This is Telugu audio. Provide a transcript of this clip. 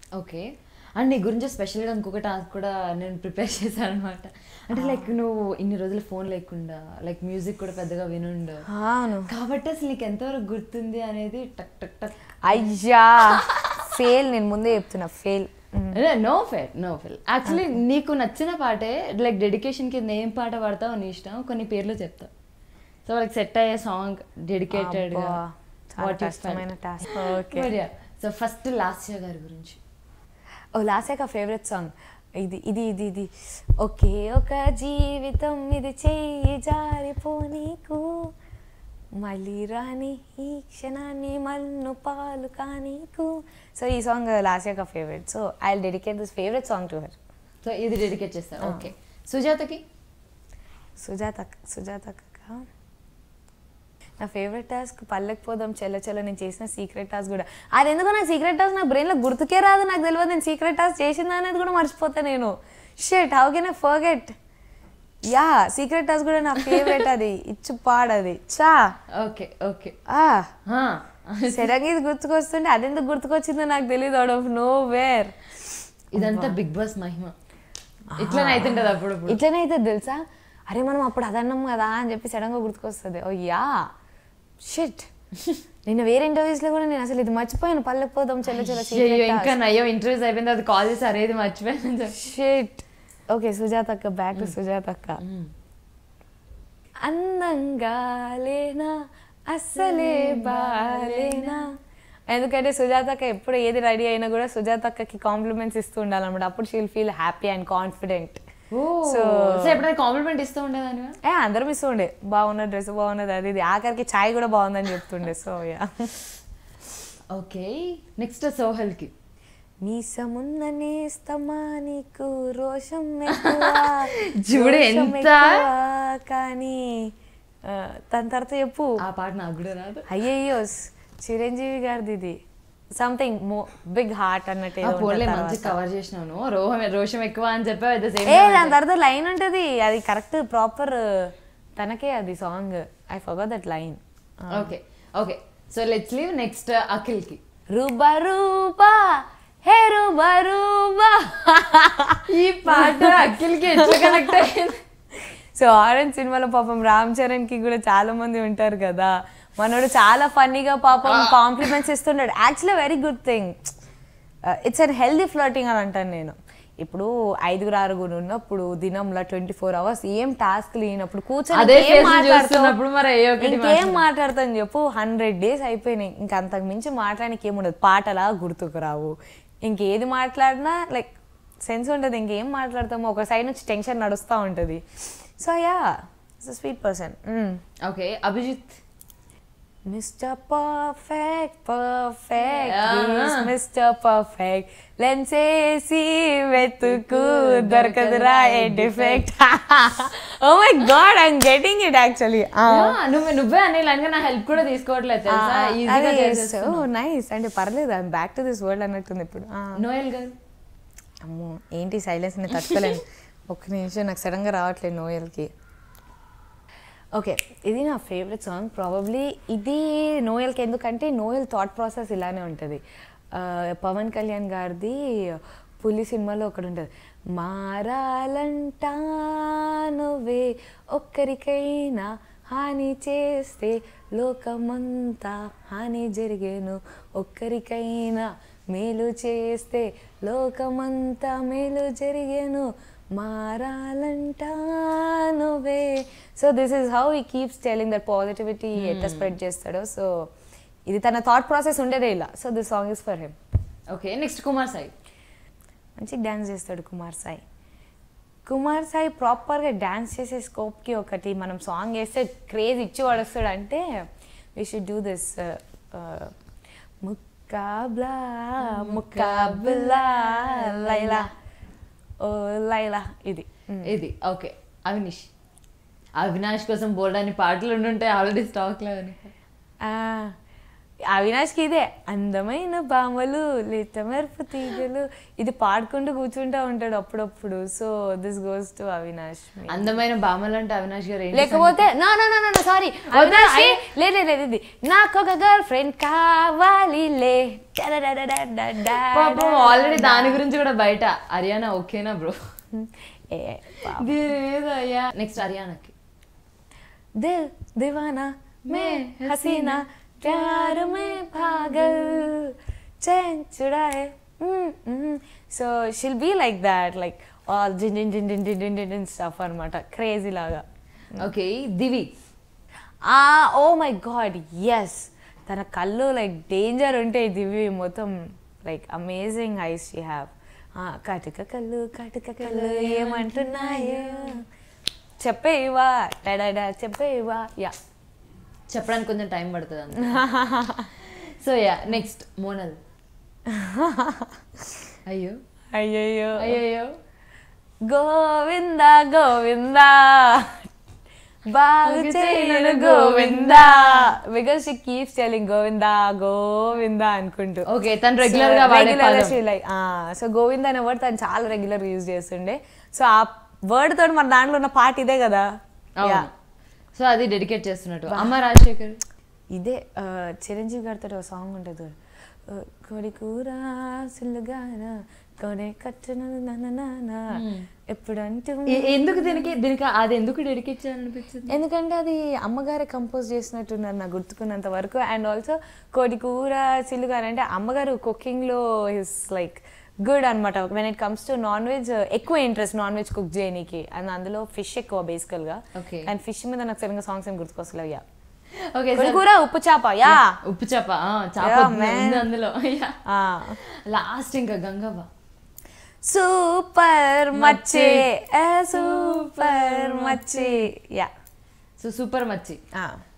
ఓకే అండ్ నీ గురించి స్పెషల్గా ఇంకొక టాస్క్ కూడా నేను ప్రిపేర్ చేశాను అనమాట అంటే లైక్ నువ్వు ఇన్ని రోజులు ఫోన్ లేకుండా లైక్ మ్యూజిక్ కూడా పెద్దగా వినుండు అవును కాబట్టి అసలు నీకు ఎంతవరకు గుర్తుంది అనేది టక్ టక్ టక్ అయ్యా ఫెయిల్ నేను ముందే చెప్తున్నా fail no fail no fail actually నీకు నచ్చిన పాటే లైక్ డెడికేషన్ కింద ఏం పాట పాడతావు నీ ఇష్టం కొన్ని పేర్లు చెప్తా సో వాళ్ళకి సెట్ అయ్యే సాంగ్ డెడికేటెడ్ అబ్బా, చాలా కష్టమైన task. Okay. So first Lasya గారి గురించి ఓ లాస్ట్ ఫేవరెట్ సాంగ్ ఇది ఇది ఇది ఇది ఒకే ఒక జీవితం ఇది చెయ్యి జారిపోనీకు మళ్ళీ రాని ఈ క్షణాన్ని మన్ను పాలు కానీకు సో ఈ సాంగ్ లాస్ట్ యొక్క favourite so I dedicate this favourite song to her so ఇది డెడికేట్ చేస్తారు ఓకే సుజాతకి సుజాత సుజాత అక్క నా ఫేవరెట్ టాస్క్ పల్లెకి పోదాం చెల్ల చెల్ల నేను చేసిన సీక్రెట్ టాస్క్ కూడా అది ఎందుకో నాకు సీక్రెట్ టాస్క్ నా బ్రెయిన్లో గుర్తుకే రాదు నాకు తెలియదు నేను సీక్రెట్ టాస్క్ చేసిందా అనేది కూడా మర్చిపోతా నేను shit how can I forget yeah secret task కూడా నా ఫేవరెట్ అది ఇచ్చు పాడది చా ఓకే ఓకే ఆ సడన్గా ఇది గుర్తుకొస్తుంటే అదెందుకు గుర్తుకొచ్చిందో నాకు తెలియదు అవుట్ ఆఫ్ నో వేర్ ఇదంతా బిగ్ బాస్ మహిమ ఇట్లనే అవుతుంటది అప్పుడు ఇట్లనే అయితే తెలుసా అరే మనం అప్పుడు అదన్నాం కదా అని చెప్పి సడన్గా గుర్తుకొస్తుంది ఓ యా షిట్ నిన్న వేరే ఇంటర్వ్యూస్ లో కూడా నేను అసలు ఇది మర్చిపోయాను పల్లెకి పోదాం చెల్ల చెల్ల అయ్యో ఇంకా నయ్యో ఇంటర్వ్యూస్ అయిపోయిన తర్వాత కాల్ చేసి అరేది మర్చిపోయాను చెప్పి షిట్ ఓకే సుజాత అక్క బ్యాక్ టు సుజాత అక్క అందంగా లేనా అస్సలే బాలేనా ఎందుకంటే సుజాత అక్క ఎప్పుడు ఏది రెడీ అయినా కూడా సుజాత అక్కకి కాంప్లిమెంట్స్ ఇస్తూ ఉండాలన్నమాట అప్పుడు she'll feel happy and confident oh So- so ఎప్పుడైనా కాంప్లిమెంట్ ఇస్తూ ఉండేదానివా ఏ అందరం ఇస్తూ ఉండే బాగున్న డ్రెస్ బాగున్నది అది ఇది ఆఖరికి ఛాయ్ కూడా బాగుందని చెప్తుండే సో యా ఓకే నెక్స్ట్ సోహల్కి మీసమున్న నేస్తమా నీకు రోషం ఎక్కువ చూడు రోషం ఎంత- ఎక్కువ, కానీ ఆ, దాని తర్వాత చెప్పు ఆ పాట నాకు కూడా రాదు అయ్యయ్యో చిరంజీవి గారిది ఇది సంథింగ్ మో బిగ్ హార్ట్ అన్నట్టు ఆ ఏదో పోలే ఉంటుంది మంచి తర్వాత. కవర్ చేసినాను రోహం రోషం ఎక్కువ అని చెప్పావు at the same A time దాని తర్వాత లైన్ ఉంటది అది కరెక్ట్ ప్రాపర్ తనకే అది song I forgot that line okay okay so let's leave next అఖిల్కి రూబా రూబా హే రూబా రూబా ఈ పాట అఖిల్కి ఎట్లా కనెక్ట్ అయ్యింది సో ఆరెంజ్ సినిమాలో పాపం రామ్ చరణ్ కి కూడా చాలా మంది ఉంటారు కదా మనోడు చాలా ఫన్నీగా పాపం కాంప్లిమెంట్స్ ఇస్తుంటాడు actually very good thing it's an healthy flirting అని అంటాను నేను ఇప్పుడు ఐదుగురు ఆరుగురు ఉన్నప్పుడు దినంలో ట్వంటీ ఫోర్ అవర్స్ ఏం టాస్క్ లేనప్పుడు కూర్చొని అదే ఇంకేం face ని మాట్లాడతావు? చూస్తున్నప్పుడు మరి ఏ ఒకటి ఇంకేం మాట్లాడతాను చెప్పు హండ్రెడ్ డేస్ అయిపోయినాయి ఇంకా అంతకు మించి మాట్లాడడానికి ఏముండదు పాటలా గుర్తుకు రావు ఇంకేది మాట్లాడినా లైక్ సెన్స్ ఉంటుంది ఇంకేం మాట్లాడతామో ఒక సైడ్ నుంచి టెన్షన్ నడుస్తూ ఉంటుంది so yeah sweet person okay Abhijeet mister perfect perfect Ah. Mister perfect lens వేసి వెతుకు దొరకదురా ఏ defect oh my god I'm getting it actually Yeah, నువ్వు నువ్వే అనే లైన్ గా నా హెల్ప్ కూడా తీసుకోవట్లేదు తెలుసా ఈజీగా చేసేస్తున్నావు నైస్ అంటే పర్లేదు I'm back to this world అన్నట్టుంది ఇప్పుడు ఆ, నోయల్ గారు అమ్మో ఏంటి సైలెన్స్ నేను తట్టుకోలేను ఒక్క నిమిషం నాకు సడన్గా రావట్లేదు నోయల్కి ఓకే ఇది నా ఫేవరెట్ సాంగ్ ప్రాబబ్లీ ఇది నోయల్కి ఎందుకంటే నోయల్ థాట్ ప్రాసెస్ ఇలానే ఉంటుంది ఆ, పవన్ కళ్యాణ్ గారిది పులి సినిమాలో ఒకటి ఉంటుంది మారాలంట నువ్వే ఒక్కరికైనా హాని చేస్తే లోకమంతా హాని జరిగేను ఒక్కరికైనా మేలు చేస్తే లోకమంతా మేలు జరిగేను మారాలంట నువ్వే so this is how he keeps telling that positivity ఎట్లా స్ప్రెడ్ చేస్తాడో సో ఇది తన థాట్ ప్రాసెస్ ఉండేదే ఇలా so this song is for him okay next Kumar Sai మంచిగా డ్యాన్స్ చేస్తాడు కుమార్ సాయి కుమార్ సాయి ప్రాపర్గా డ్యాన్స్ చేసే స్కోప్కి ఒకటి మనం సాంగ్ వేస్తే క్రేజ్ ఇచ్చి పడేస్తాడు అంటే వీ షుడ్ డూ దిస్ ముక్కాబ్లా ముక్కాబులా లైలా ఓ లైలా ఇది ఇది ఓకే అవినిష్ అవినాష్ కోసం బోల్డ్ అని పాటలు ఉండుంటాయి ఆల్రెడీ స్టాక్ లో అని ఆ, అవినాష్కి ఇదే అందమైన బామలు లేత మెరుపు తీగలు ఇది పాడుకుంటూ కూర్చుంటా ఉంటాడు అప్పుడప్పుడు so this goes to Avinash అందమైన బామలు అంటే అవినాష్ గారు ఏంటి లేకపోతే నా నా నా నా సారీ అవినాష్ లేదు లేదు లేదు ఇది నాకు ఒక గర్ల్ ఫ్రెండ్ కావాలి లే పాపం ఆల్రెడీ దాని గురించి కూడా బయట హర్యానా ఓకేనా బ్రో ఏ పాపం. దీని మీద అయ్యా నెక్స్ట్ హర్యానాకి दिल दीवाना मैं हसीना प्यार में पागल चैन चुराए so she'll be like that like all జిన్ జిన్ జిన్ జిన్ జిన్ జిన్ జిన్ స్టఫ్ అనమాట క్రేజీ లాగా ఓకే దివి ఆ ఓ మై గాడ్ ఎస్ తన కళ్ళు లైక్ డేంజర్ ఉంటాయి దివి మొత్తం like amazing eyes she have కాటుక కళ్ళు కాటుక కళ్ళు ఏమంటున్నాయో చెప్పేవా డడా చెప్పేవా యా చెప్పడానికి కొంచెం టైం పడుతుంది అంత సో యా నెక్స్ట్ మోనల్ అయ్యో అయ్యయ్యో అయ్యో గోవింద గోవింద బాగు చేయను Govinda because she keeps telling Govinda Govinda అనుకుంటూ ఓకే తను రెగ్యులర్ గా వాడే పదం. లైక్ సో గోవింద అనే వర్డ్ తను చాలా రెగ్యులర్ యూజ్ చేస్తుండే సో ఆ వర్డ్ తోటి మన దాంట్లో ఉన్న పాట ఇదే కదా అవును Yeah. సో అది డెడికేట్ చేస్తున్నట్టు అమ్మ రాజశేఖర్ ఇదే ఆ, చిరంజీవి గారితో ఒక సాంగ్ ఉంటుంది ఆ, కోడి కూర సిల్లుగాన కోడే కట్టున ఎప్పుడంటూ ఎ- ఎందుకు దీనికి దీనికి అది ఎందుకు డెడికేట్ చేయాలనిపించింది ఎందుకంటే అది అమ్మగారే కంపోజ్ చేసినట్టున్నారు నాకు గుర్తుకున్నంత వరకు అండ్ ఆల్సో కోడి కూర సిల్లుగాన అంటే అమ్మగారు కుకింగ్లో ఇస్ లైక్ గుడ్ అనమాట when it comes to non veg ఎక్కువ ఇంట్రెస్ట్ నాన్ వెజ్ కుక్ చేయడానికి అండ్ అందులో ఫిష్ ఎక్కువ బేసికల్గా Okay. అండ్ ఫిష్ మీద నాకు సరిగ్గా సాంగ్స్ ఏం గుర్తుకొస్తలేవు యా ఓకే కోడి కూర ఉప్పు చేప యా ఉప్పు చేప ఆ, చేప Yeah, ఉంది- man. ఉంది అందులో లాస్ట్ ఇంకా గంగవ్వ సూపర్ మచ్చే సూపర్ మచ్చే యా సో సూపర్ మచ్చి